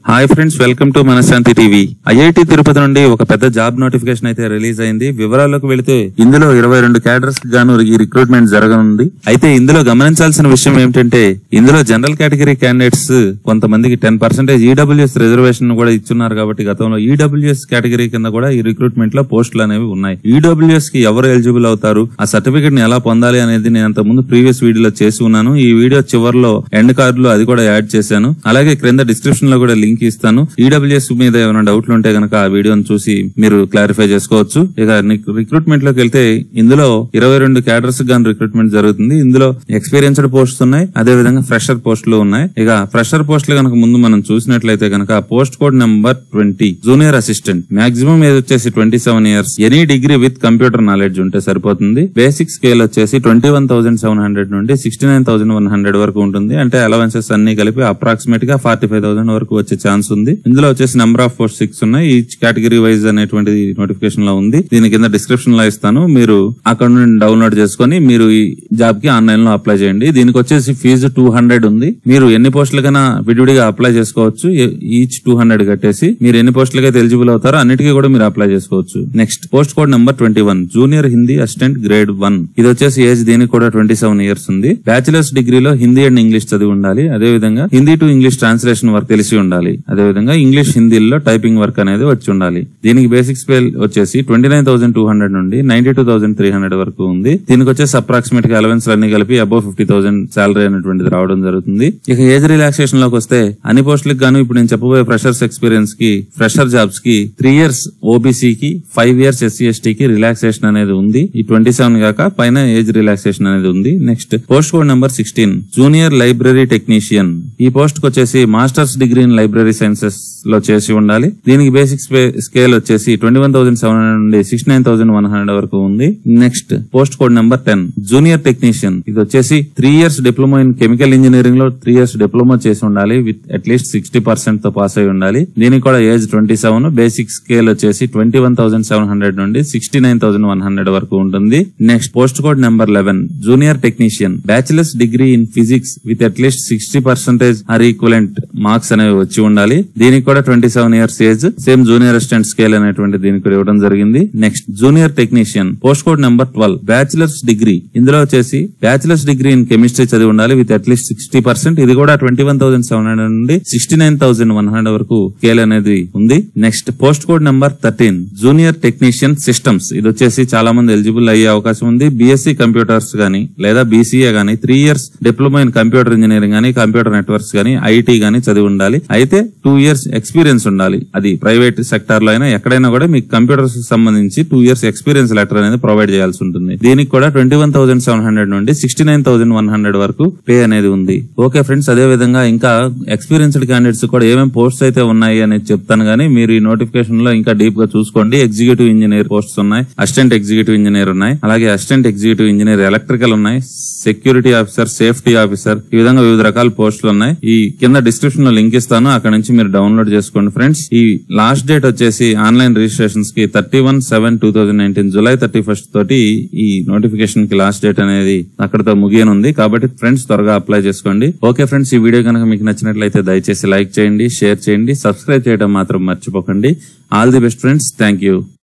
hi friends welcome to Manashanti TV IIT Tirupati నుండి ఒక పెద్ద జాబ్ నోటిఫికేషన్ అయితే రిలీజ్ అయింది వివరాల్లోకి వెళితే ఇందులో ఇరవై రెండు క్యాడర్స్ గాను ఈ రిక్రూట్మెంట్ జరగనుంది అయితే ఇందులో గమనించాల్సిన విషయం ఏమిటంటే ఇందులో జనరల్ కేటగిరీ క్యాండిడేట్స్ కొంతమందికి టెన్ పర్సెంటేజ్ ఈడబ్ల్యూఎస్ రిజర్వేషన్ కూడా ఇచ్చున్నారు కాబట్టి గతంలో ఈడబ్ల్యూఎస్ కేటగిరీ కింద కూడా ఈ రిక్రూట్మెంట్ లో పోస్టులు అనేవి ఉన్నాయి ఈడబ్ల్యూఎస్ కి ఎవరు ఎలిజిబుల్ అవుతారు ఆ సర్టిఫికేట్ ని ఎలా పొందాలి అనేది నేను అంత ముందు ప్రీవియస్ వీడియోలో చేసి ఉన్నాను ఈ వీడియో చివరిలో ఎండ్ కార్డులో అది కూడా యాడ్ చేశాను అలాగే క్రింద డిస్క్రిప్షన్ లో కూడా లింక్ ఇస్తాను ఈడబ్ల్యూఎస్ మీద ఏమైనా డౌట్లు ఉంటే గనక ఆ వీడియోని చూసి మీరు క్లారిఫై చేసుకోవచ్చు ఇక రిక్రూట్మెంట్ లోకి వెళ్తే ఇందులో ఇరవై రెండు క్యాడర్స్ గాను రిక్రూట్మెంట్ జరుగుతుంది ఇందులో ఎక్స్పీరియన్స్డ్ పోస్ట్స్ ఉన్నాయి అదే విధంగా ఫ్రెషర్ పోస్టులు ఉన్నాయి ఇక ఫ్రెషర్ పోస్టులు కనుక ముందు మనం చూసినట్లయితే కనుక post code number twenty junior assistant maximum age వచ్చేసి twenty seven years any degree with computer knowledge ఉంటే సరిపోతుంది బేసిక్ స్కేల్ వచ్చేసి twenty one thousand seven hundred నుండి sixty nine thousand one hundred వరకు ఉంటుంది అంటే అలవెన్సెస్ అన్ని కలిపి అప్రాక్సిమేట్ గా ఫార్టీ ఫైవ్ థౌసండ్ వరకు వచ్చే ఛాన్స్ ఉంది ఇందులో వచ్చేసి నెంబర్ ఆఫ్ పోస్ట్ సిక్స్ ఉన్నాయి ఈచ్ కేటగిరీ వైజ్ అనేటువంటి నోటిఫికేషన్ లో ఉంది దీని కింద డిస్క్రిప్షన్ లో ఇస్తాను మీరు అక్కడ నుండి డౌన్లోడ్ చేసుకొని మీరు ఈ జాబ్ కి ఆన్లైన్ లో అప్లై చేయండి దీనికి వచ్చేసి ఫీజు టూ హండ్రెడ్ ఉంది మీరు ఎన్ని పోస్టులకైనా విడివిడిగా అప్లై చేసుకోవచ్చు ఈచ్ టూ హండ్రెడ్ కట్టేసి మీరు ఎన్ని పోస్టులకైతే ఎలిజిబుల్ అవుతారో అన్నిటికీ కూడా మీరు అప్లై చేసుకోవచ్చు next post code number twenty one junior Hindi assistant grade one ఇది వచ్చేసి ఏజ్ దీనికి కూడా ట్వంటీ సెవెన్ ఇయర్స్ ఉంది బ్యాచిలర్స్ డిగ్రీలో హిందీ అండ్ ఇంగ్లీష్ చదివి ఉండాలి అదే విధంగా Hindi to English translation work తెలిసి ఉండాలి అదే విధంగా ఇంగ్లీష్ హిందీలో టైపింగ్ వర్క్ అనేది వచ్చి ఉండాలి దీనికి బేసిక్ స్పేల్ వచ్చేసి twenty nine thousand two hundred నుండి ninety two thousand three hundred వరకు ఉంది దీనికి వచ్చేసి అప్రాక్సిమేట్ గా అలవెన్స్ అన్ని కలిపి అబౌవ్ ఫిఫ్టీ థౌసండ్ సాలరీ అనేటువంటిది రావడం జరుగుతుంది ఇక ఏజ్ రిలాక్సేషన్ లోకి వస్తే అన్ని పోస్టులకు గాను ఇప్పుడు నేను చెప్పబోయే ఫ్రెషర్స్ ఎక్స్పీరియన్స్ కి ఫ్రెషర్ జాబ్స్ కి త్రీ ఇయర్స్ ఓబీసీ కి ఫైవ్ ఇయర్స్ ఎస్సీ ఎస్టీ కి రిలాక్సేషన్ అనేది ఉంది ఈ ట్వంటీ సెవెన్ కాక పైన ఏజ్ రిలాక్సేషన్ అనేది ఉంది next post code number sixteen junior library technician ఈ పోస్ట్ కి వచ్చేసి masters degree in library sciences లో చేసి ఉండాలి దీనికి బేసిక్ స్కేల్ వచ్చేసి twenty one thousand seven hundred నుండి sixty nine thousand one hundred వరకు ఉంది next post code number ten junior technician ఇది వచ్చేసి three years diploma in chemical engineering లో త్రీ ఇయర్స్ డిప్లొమా చేసి ఉండాలి విత్ అట్లీస్ట్ సిక్స్టీ పర్సెంట్ తో పాస్ అయి ఉండాలి దీనికి కూడా age twenty seven basic scale వచ్చేసి twenty one thousand seven hundred నుండి sixty nine thousand one hundred వరకు ఉంటుంది next post code number eleven junior technician bachelors degree in physics with at least sixty percentage or equivalent marks అనేవి వచ్చి ఉండాలి దీనికి కూడా twenty seven years age same junior assistant scale అనేటువంటి దీనికి కూడా ఇవ్వడం జరిగింది next junior technician post code number twelve bachelors degree ఇందులో వచ్చేసి బ్యాచిలర్స్ డిగ్రీ ఇన్ కెమిస్ట్రీ చదివి ఉండాలి విత్ అట్లీస్ట్ సిక్స్టీ పర్సెంట్ ఇది కూడా twenty one thousand seven hundred నుండి sixty nine thousand one hundred వరకు స్కేల్ అనేది ఉంది next post code number thirteen junior technician systems ఇది వచ్చేసి చాలా మంది ఎలిజిబుల్ అయ్యే అవకాశం ఉంది బీఎస్సీ కంప్యూటర్స్ గానీ లేదా బీసీఏ గానీ three years diploma in computer engineering గానీ కంప్యూటర్ నెట్వర్క్స్ గానీ ఐటీ గానీ చదివి ఉండాలి అయితే టూ ఇయర్స్ ఎక్స్పీరియన్స్ ఉండాలి అది ప్రైవేట్ సెక్టార్ లో అయినా ఎక్కడైనా కూడా మీకు కంప్యూటర్స్ సంబంధించి టూ ఇయర్స్ ఎక్స్పీరియన్స్ లెటర్ అనేది ప్రొవైడ్ చేయాల్సి ఉంటుంది దీనికి కూడా twenty one thousand seven hundred నుండి sixty nine thousand one hundred వరకు పే అనేది ఉంది ఓకే ఫ్రెండ్స్ అదే విధంగా ఇంకా ఎక్స్పీరియన్స్డ్ క్యాండిడేట్స్ కూడా ఏమేమి పోస్ట్స్ అయితే ఉన్నాయి అనేది చెప్తాను కానీ మీరు ఈ నోటిఫికేషన్ లో ఇంకా డీప్ గా చూసుకోండి ఎగ్జిక్యూటివ్ ఇంజనీర్ పోస్ట్స్ ఉన్నాయి అసిస్టెంట్ ఎగ్జిక్యూటివ్ ఇంజనీర్ ఉన్నాయి అలాగే అసిస్టెంట్ ఎగ్జిక్యూటివ్ ఇంజనీర్ ఎలక్ట్రికల్ ఉన్నాయి సెక్యూరిటీ ఆఫీసర్ సేఫ్టీ ఆఫీసర్ ఈ విధంగా వివిధ రకాల పోస్టులు ఉన్నాయి ఈ కింద డిస్క్రిప్షన్ లో లింక్ ఇస్తాను అక్కడ నుంచి మీరు డౌన్లోడ్ చేసుకోండి ఫ్రెండ్స్ ఈ లాస్ట్ డేట్ వచ్చేసి ఆన్లైన్ రిజిస్ట్రేషన్స్ కి thirty one seven two thousand nineteen July thirty first తోటి ఈ నోటిఫికేషన్ కి లాస్ట్ డేట్ అనేది అక్కడతో ముగియనుంది కాబట్టి ఫ్రెండ్స్ త్వరగా అప్లై చేసుకోండి ఓకే ఫ్రెండ్స్ ఈ వీడియో కనుక మీకు నచ్చినట్లయితే దయచేసి లైక్ చేయండి షేర్ చేయండి సబ్స్క్రైబ్ చేయడం మాత్రం మర్చిపోకండి all the best friends thank you